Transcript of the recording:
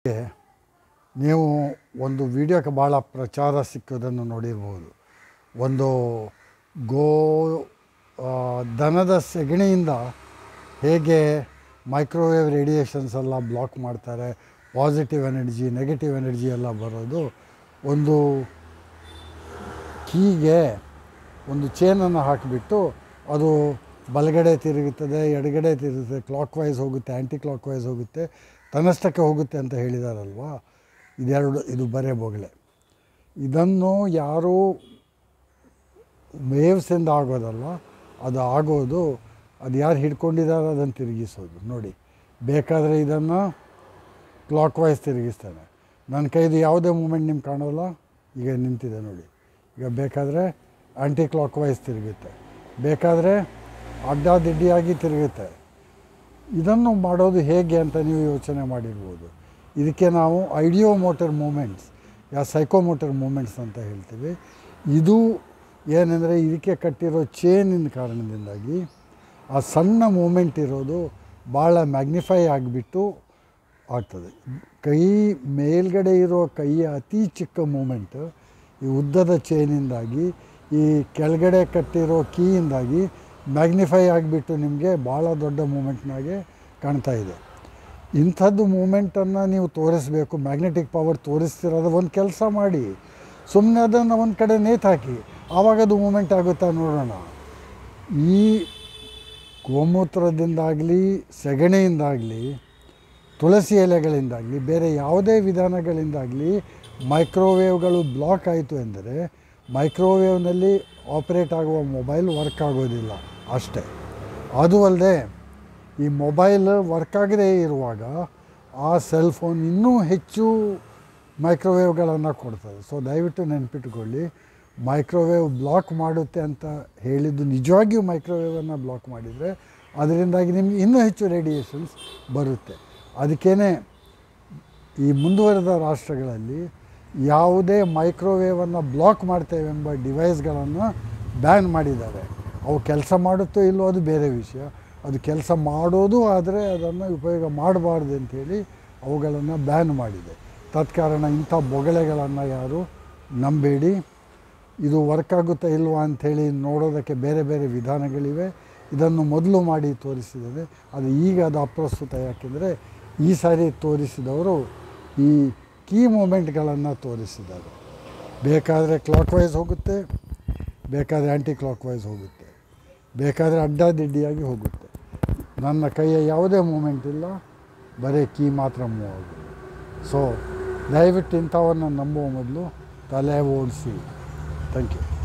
ನೀವು ಒಂದು ವಿಡಿಯೋಕ್ಕೆ ಭಾಳ ಪ್ರಚಾರ ಸಿಕ್ಕೋದನ್ನು ನೋಡಿರ್ಬೋದು ಒಂದು ಗೋ ಆ, ದನದ ಸೆಗಣಿಯಿಂದ ಹೇಗೆ ಮೈಕ್ರೋವೇವ್ ರೇಡಿಯೇಷನ್ಸ್ ಎಲ್ಲ ಬ್ಲಾಕ್ ಮಾಡ್ತಾರೆ ಪಾಸಿಟಿವ್ ಎನರ್ಜಿ ನೆಗೆಟಿವ್ ಎನರ್ಜಿ ಎಲ್ಲ ಬರೋದು ಒಂದು ಕೀಗೆ ಒಂದು ಚೇನನ್ನು ಹಾಕಿಬಿಟ್ಟು ಅದು ಬಲಗಡೆ ತಿರುಗುತ್ತದೆ ಎಡಗಡೆ ತಿರುಗುತ್ತೆ ಕ್ಲಾಕ್ ವೈಸ್ ಹೋಗುತ್ತೆ ಆ್ಯಂಟಿ ಕ್ಲಾಕ್ ವೈಸ್ ಹೋಗುತ್ತೆ ತನ್ನಷ್ಟಕ್ಕೆ ಹೋಗುತ್ತೆ ಅಂತ ಹೇಳಿದಾರಲ್ವಾ ಇದೆರಡು ಇದು ಬರೇ ಬೊಗಳೆ ಇದನ್ನು ಯಾರೂ ವೇವ್ಸಿಂದ ಆಗೋದಲ್ಲ ಅದು ಆಗೋದು ಅದು ಯಾರು ಹಿಡ್ಕೊಂಡಿದ್ದಾರೆ ಅದನ್ನು ತಿರುಗಿಸೋದು ನೋಡಿ ಬೇಕಾದರೆ ಇದನ್ನು ಕ್ಲಾಕ್ ವೈಸ್ ತಿರುಗಿಸ್ತಾನೆ ನನ್ನ ಕೈದು ಯಾವುದೇ ಮೂಮೆಂಟ್ ನಿಮ್ಗೆ ಕಾಣೋಲ್ಲ ಈಗ ನಿಂತಿದೆ ನೋಡಿ ಈಗ ಬೇಕಾದರೆ ಆ್ಯಂಟಿ ಕ್ಲಾಕ್ ವೈಸ್ ತಿರುಗುತ್ತೆ ಬೇಕಾದರೆ ಅಡ್ಡಾದಿಡ್ಡಿಯಾಗಿ ತಿರುಗುತ್ತೆ ಇದನ್ನು ಮಾಡೋದು ಹೇಗೆ ಅಂತ ನೀವು ಯೋಚನೆ ಮಾಡಿರ್ಬೋದು ಇದಕ್ಕೆ ನಾವು ಐಡಿಯೋ ಮೋಟರ್ ಮೂಮೆಂಟ್ಸ್ ಯಾ ಸೈಕೋಮೋಟರ್ ಮೂಮೆಂಟ್ಸ್ ಅಂತ ಹೇಳ್ತೀವಿ ಇದು ಏನೆಂದರೆ ಇದಕ್ಕೆ ಕಟ್ಟಿರೋ ಚೇನಿನ ಕಾರಣದಿಂದಾಗಿ ಆ ಸಣ್ಣ ಮೂಮೆಂಟ್ ಇರೋದು ಭಾಳ ಮ್ಯಾಗ್ನಿಫೈ ಆಗಿಬಿಟ್ಟು ಆಗ್ತದೆ ಕೈ ಮೇಲ್ಗಡೆ ಇರೋ ಕೈಯ ಅತಿ ಚಿಕ್ಕ ಮೂಮೆಂಟ್ ಈ ಉದ್ದದ ಚೈನಿಂದಾಗಿ ಈ ಕೆಳಗಡೆ ಕಟ್ಟಿರೋ ಕೀಯಿಂದಾಗಿ ಮ್ಯಾಗ್ನಿಫೈ ಆಗಿಬಿಟ್ಟು ನಿಮಗೆ ಭಾಳ ದೊಡ್ಡ ಮೂಮೆಂಟ್ನಾಗೆ ಕಾಣ್ತಾ ಇದೆ ಇಂಥದ್ದು ಮೂಮೆಂಟನ್ನು ನೀವು ತೋರಿಸ್ಬೇಕು ಮ್ಯಾಗ್ನೆಟಿಕ್ ಪವರ್ ತೋರಿಸ್ತಿರೋದು ಒಂದು ಕೆಲಸ ಮಾಡಿ ಸುಮ್ಮನೆ ಅದನ್ನು ಒಂದು ಕಡೆ ನೇತಾಕಿ ಆವಾಗ ಅದು ಮೂಮೆಂಟ್ ಆಗುತ್ತಾ ನೋಡೋಣ ಈ ಗೋಮೂತ್ರದಿಂದಾಗಲಿ ಸೆಗಣಿಯಿಂದಾಗಲಿ ತುಳಸಿ ಎಲೆಗಳಿಂದಾಗಲಿ ಬೇರೆ ಯಾವುದೇ ವಿಧಾನಗಳಿಂದಾಗಲಿ ಮೈಕ್ರೋವೇವ್ಗಳು ಬ್ಲಾಕ್ ಆಯಿತು ಎಂದರೆ ಮೈಕ್ರೋವೇವ್ನಲ್ಲಿ ಆಪ್ರೇಟ್ ಆಗುವ ಮೊಬೈಲ್ ವರ್ಕ್ ಆಗೋದಿಲ್ಲ ಅಷ್ಟೇ ಅದು ಅಲ್ಲದೆ ಈ ಮೊಬೈಲ್ ವರ್ಕ್ ಆಗದೇ ಇರುವಾಗ ಆ ಸೆಲ್ ಫೋನ್ ಇನ್ನೂ ಹೆಚ್ಚು ಮೈಕ್ರೋವೇವ್ಗಳನ್ನು ಕೊಡ್ತದೆ ಸೊ ದಯವಿಟ್ಟು ನೆನಪಿಟ್ಕೊಳ್ಳಿ ಮೈಕ್ರೋವೇವ್ ಬ್ಲಾಕ್ ಮಾಡುತ್ತೆ ಅಂತ ಹೇಳಿದ್ದು ನಿಜವಾಗಿಯೂ ಮೈಕ್ರೋವೇವನ್ನು ಬ್ಲಾಕ್ ಮಾಡಿದರೆ ಅದರಿಂದಾಗಿ ನಿಮ್ಗೆ ಇನ್ನೂ ಹೆಚ್ಚು ರೇಡಿಯೇಷನ್ಸ್ ಬರುತ್ತೆ ಅದಕ್ಕೇ ಈ ಮುಂದುವರೆದ ರಾಷ್ಟ್ರಗಳಲ್ಲಿ ಯಾವುದೇ ಮೈಕ್ರೋವೇವನ್ನು ಬ್ಲಾಕ್ ಮಾಡ್ತೇವೆಂಬ ಡಿವೈಸ್ಗಳನ್ನು ಬ್ಯಾನ್ ಮಾಡಿದ್ದಾರೆ ಅವು ಕೆಲಸ ಮಾಡುತ್ತೋ ಇಲ್ಲೋ ಅದು ಬೇರೆ ವಿಷಯ ಅದು ಕೆಲಸ ಮಾಡೋದು ಆದರೆ ಅದನ್ನು ಉಪಯೋಗ ಮಾಡಬಾರ್ದು ಅಂಥೇಳಿ ಅವುಗಳನ್ನು ಬ್ಯಾನ್ ಮಾಡಿದೆ ತತ್ಕಾರಣ ಇಂಥ ಬೊಗಳೆಗಳನ್ನು ಯಾರು ನಂಬೇಡಿ ಇದು ವರ್ಕ್ ಆಗುತ್ತಾ ಇಲ್ವಾ ಅಂಥೇಳಿ ನೋಡೋದಕ್ಕೆ ಬೇರೆ ಬೇರೆ ವಿಧಾನಗಳಿವೆ ಇದನ್ನು ಮೊದಲು ಮಾಡಿ ತೋರಿಸಿದ್ದೇನೆ ಅದು ಈಗ ಅದು ಅಪ್ರಸ್ತುತ ಯಾಕೆಂದರೆ ಈ ಸಾರಿ ತೋರಿಸಿದವರು ಈ ಕೀ ಮೂಮೆಂಟ್ಗಳನ್ನು ತೋರಿಸಿದ್ದಾರೆ ಬೇಕಾದರೆ ಕ್ಲಾಕ್ ವೈಸ್ ಹೋಗುತ್ತೆ ಬೇಕಾದರೆ ಆ್ಯಂಟಿ ಕ್ಲಾಕ್ ವೈಸ್ ಹೋಗುತ್ತೆ ಬೇಕಾದರೆ ಅಡ್ಡಾದಿಡ್ಡಿಯಾಗಿ ಹೋಗುತ್ತೆ ನನ್ನ ಕೈಯ ಯಾವುದೇ ಮೂಮೆಂಟ್ ಇಲ್ಲ ಬರೀ ಕೀ ಮಾತ್ರ ಮೂವ್ ಆಗುತ್ತೆ ಸೊ ದಯವಿಟ್ಟು ಇಂಥವನ್ನು ನಂಬುವ ಮೊದಲು ತಲೆ ಓಡಿಸಿ ಥ್ಯಾಂಕ್ ಯು